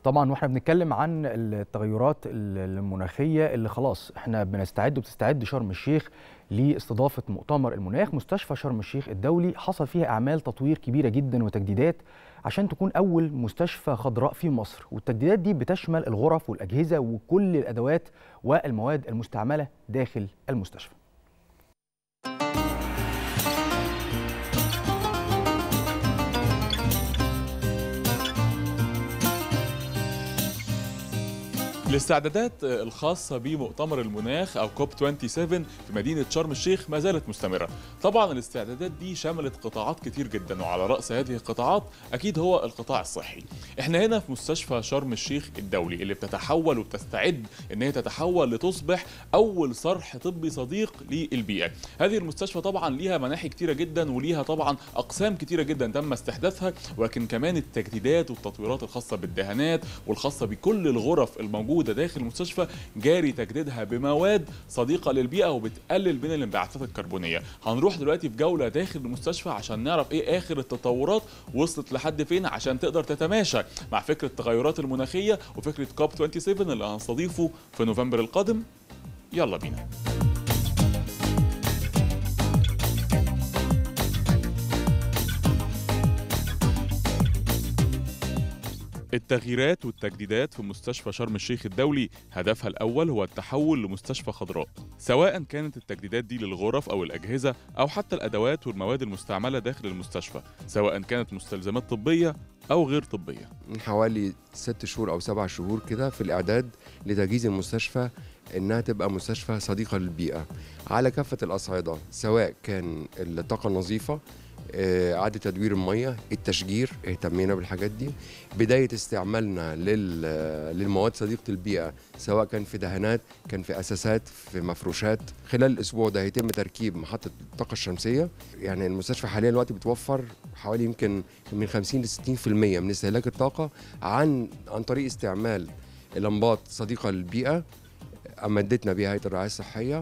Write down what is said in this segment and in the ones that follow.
طبعا واحنا بنتكلم عن التغيرات المناخيه اللي خلاص احنا بنستعد وبتستعد شرم الشيخ لاستضافه مؤتمر المناخ مستشفى شرم الشيخ الدولي حصل فيها اعمال تطوير كبيره جدا وتجديدات عشان تكون اول مستشفى خضراء في مصر والتجديدات دي بتشمل الغرف والاجهزه وكل الادوات والمواد المستعمله داخل المستشفى الاستعدادات الخاصة بمؤتمر المناخ أو كوب 27 في مدينة شرم الشيخ ما زالت مستمرة طبعا الاستعدادات دي شملت قطاعات كتير جدا وعلى رأس هذه القطاعات أكيد هو القطاع الصحي احنا هنا في مستشفى شرم الشيخ الدولي اللي بتتحول وبتستعد ان هي تتحول لتصبح أول صرح طبي صديق للبيئة هذه المستشفى طبعا ليها مناحي كتيرة جدا وليها طبعا أقسام كتيرة جدا تم استحداثها ولكن كمان التجديدات والتطويرات الخاصة بالدهانات والخاصة بكل الغرف الموجودة موجوده داخل المستشفى جاري تجديدها بمواد صديقه للبيئه وبتقلل من الانبعاثات الكربونيه هنروح دلوقتي في جوله داخل المستشفى عشان نعرف ايه اخر التطورات وصلت لحد فين عشان تقدر تتماشى مع فكره التغيرات المناخيه وفكره كوب 27 اللي هنستضيفه في نوفمبر القادم يلا بينا التغييرات والتجديدات في مستشفى شرم الشيخ الدولي هدفها الأول هو التحول لمستشفى خضراء سواء كانت التجديدات دي للغرف أو الأجهزة أو حتى الأدوات والمواد المستعملة داخل المستشفى سواء كانت مستلزمات طبية أو غير طبية من حوالي ست شهور أو سبع شهور كده في الإعداد لتجهيز المستشفى إنها تبقى مستشفى صديقة للبيئة على كافة الأصعدة سواء كان الطاقة النظيفة إعادة تدوير المية التشجير اهتمينا بالحاجات دي بداية استعمالنا للمواد صديقة البيئة سواء كان في دهانات كان في أساسات في مفروشات خلال الأسبوع ده هيتم تركيب محطة الطاقة الشمسية يعني المستشفى حاليا دلوقتي بتوفر حوالي يمكن من 50 ل 60% من استهلاك الطاقة عن عن طريق استعمال لمبات صديقة للبيئة أمدتنا بها هيئة الرعاية الصحية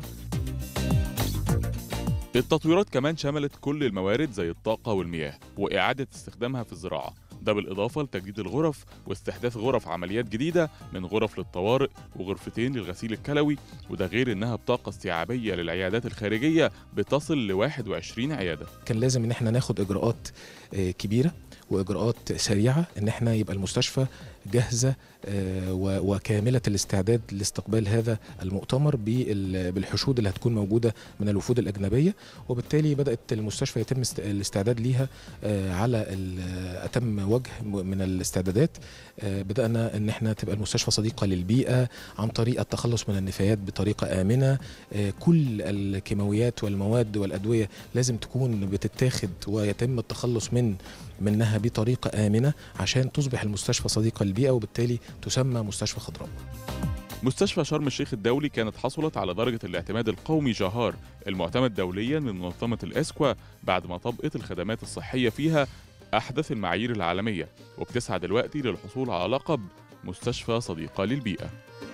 التطويرات كمان شملت كل الموارد زي الطاقة والمياه وإعادة استخدامها في الزراعة ده بالإضافة لتجديد الغرف واستحداث غرف عمليات جديدة من غرف للطوارئ وغرفتين للغسيل الكلوي وده غير إنها بطاقة استيعابية للعيادات الخارجية بتصل ل 21 عيادة كان لازم إن احنا ناخد إجراءات كبيرة واجراءات سريعه ان احنا يبقى المستشفى جاهزه وكامله الاستعداد لاستقبال هذا المؤتمر بالحشود اللي هتكون موجوده من الوفود الاجنبيه وبالتالي بدات المستشفى يتم الاستعداد ليها على اتم وجه من الاستعدادات بدانا ان احنا تبقى المستشفى صديقه للبيئه عن طريق التخلص من النفايات بطريقه امنه كل الكيماويات والمواد والادويه لازم تكون بتتاخد ويتم التخلص من منها بطريقه امنه عشان تصبح المستشفى صديقه للبيئه وبالتالي تسمى مستشفى خضراء. مستشفى شرم الشيخ الدولي كانت حصلت على درجة الاعتماد القومي جاهار المعتمد دوليا من منظمة الإسكوا بعد ما طبقت الخدمات الصحية فيها أحدث المعايير العالمية وبتسعى دلوقتي للحصول على لقب مستشفى صديقة للبيئة